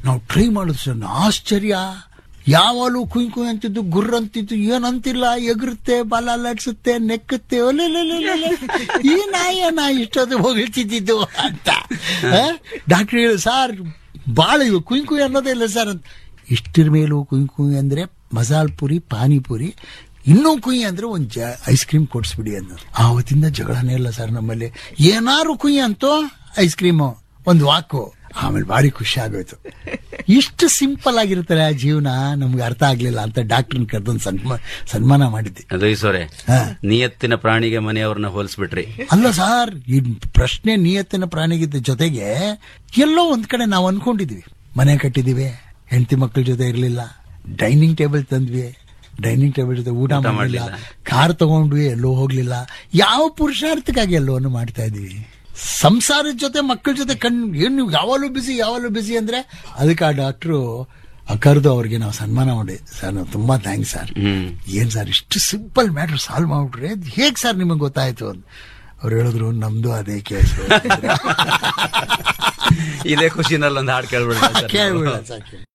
ನಾವು ಟ್ರೈ ಮಾಡಿದ್ರು ಸರ್ ಆಶ್ಚರ್ಯ ಯಾವಾಗಲೂ ಕುಯ್ ಕುಯ್ ಅಂತಿದ್ದು ಗುರ್ರ ಅಂತಿದ್ದು ಏನಂತಿಲ್ಲ ಎಗರುತ್ತೆ ಬಾಲ ಅಲ್ಲಾಡ್ಸುತ್ತೆ ನೆಕ್ಕುತ್ತೆ ಒಲೆಲೆಲೆಲೆಲೆ. ಈ ನಾಯಿ ನಾಯಿ ಇಷ್ಟೊತ್ತು ಹೊಗಳ್ತಿದ್ದು ಅಂತ ಡಾಕ್ಟರ್ ಹೇಳಿ ಸರ್ ಬಾಳ ಇವು ಕುಯ್ ಕುಯ್ ಅನ್ನೋದೇ ಇಲ್ಲ ಸರ್ ಅಂತ ಇಷ್ಟಿರ ಮೇಲೂ ಕುಯ್ ಕುಯ್ ಅಂದ್ರೆ ಮಸಾಲ್ ಪುರಿ ಪಾನಿಪುರಿ ಇನ್ನೂ ಕುಯ್ ಅಂದ್ರೆ ಒಂದು ಜ ಐಸ್ ಕ್ರೀಮ್ ಕೊಡಿಸ್ಬಿಡಿ ಅನ್ನೋ ಆವತ್ತಿಂದ ಜಗಳನೇ ಇಲ್ಲ ಸರ್ ನಮ್ಮಲ್ಲಿ ಏನಾರು ಕುಯ್ ಅಂತೋ ಐಸ್ ಕ್ರೀಮು ಒಂದು ವಾಕು ಆಮೇಲೆ ಭಾರಿ ಖುಷಿ ಆಗೋಯ್ತು ಇಷ್ಟು ಸಿಂಪಲ್ ಆಗಿರ್ತಾರೆ ಆ ಜೀವನ ನಮ್ಗೆ ಅರ್ಥ ಆಗ್ಲಿಲ್ಲ ಅಂತ ಡಾಕ್ಟರ್ನ ಕರೆದೊಂದು ಸನ್ಮಾ ಸನ್ಮಾನ ಮಾಡಿದ್ದೆ ಅದು ಈಶ್ವರೇ ಹಾ. ನಿಯತ್ತಿನ ಪ್ರಾಣಿಗೆ ಮನೆಯವ್ರನ್ನ ಹೋಲಿಸ್ಬಿಟ್ರಿ ಅಲ್ಲ ಸರ್ ಈ ಪ್ರಶ್ನೆ ನಿಯತ್ತಿನ ಪ್ರಾಣಿಗಿದ್ದ ಜೊತೆಗೆ ಎಲ್ಲೋ ಒಂದ್ ಕಡೆ ನಾವು ಅನ್ಕೊಂಡಿದ್ವಿ ಮನೆ ಕಟ್ಟಿದೀವಿ ಹೆಂಡತಿ ಮಕ್ಕಳ ಜೊತೆ ಇರ್ಲಿಲ್ಲ ಡೈನಿಂಗ್ ಟೇಬಲ್ ತಂದ್ವಿ ಡೈನಿಂಗ್ ಟೇಬಲ್ ಜೊತೆ ಊಟ ಊಟ ಮಾಡಲಿಲ್ಲ ಮಾಡ್ಲಿಲ್ಲ. ಕಾರ್ ತಗೊಂಡ್ವಿ ಎಲ್ಲೋ ಹೋಗ್ಲಿಲ್ಲ ಯಾವ ಪುರುಷಾರ್ಥಕ್ಕಾಗಿ ಎಲ್ಲೋನು ಮಾಡ್ತಾ ಇದೀವಿ ಸಂಸಾರದ ಜೊತೆ ಮಕ್ಕಳ ಜೊತೆ ಕಣ್ ಏನ್ ನೀವು ಯಾವಾಗಲೂ ಬಿಸಿ ಯಾವಾಗಲೂ ಬಿಸಿ ಅಂದ್ರೆ ಅದಕ್ಕೆ ಆ ಡಾಕ್ಟ್ರು ಕರೆದು ಅವ್ರಿಗೆ ನಾವು ಸನ್ಮಾನ ಮಾಡಿ ಸರ್ ನಾವು ತುಂಬಾ ಥ್ಯಾಂಕ್ಸ್ ಸರ್ ಹ್ಮ್ ಏನ್ ಸರ್ ಇಷ್ಟು ಸಿಂಪಲ್ ಮ್ಯಾಟರ್ ಸಾಲ್ವ್ ಮಾಡ್ಬಿಟ್ರೆ ಹೇಗ್ ಸರ್ ನಿಮಗೆ ಗೊತ್ತಾಯ್ತು ಅಂತ ಅವ್ರು ಹೇಳಿದ್ರು ನಮ್ದು ಅದೇ ಕೇಸು ಇದೇ ಖುಷಿನಲ್ಲಿ ಒಂದು ಹಾಡು ಕೇಳ್ಬಿಡ ಕೇಳ್ಬಿಡ ಸಾಕು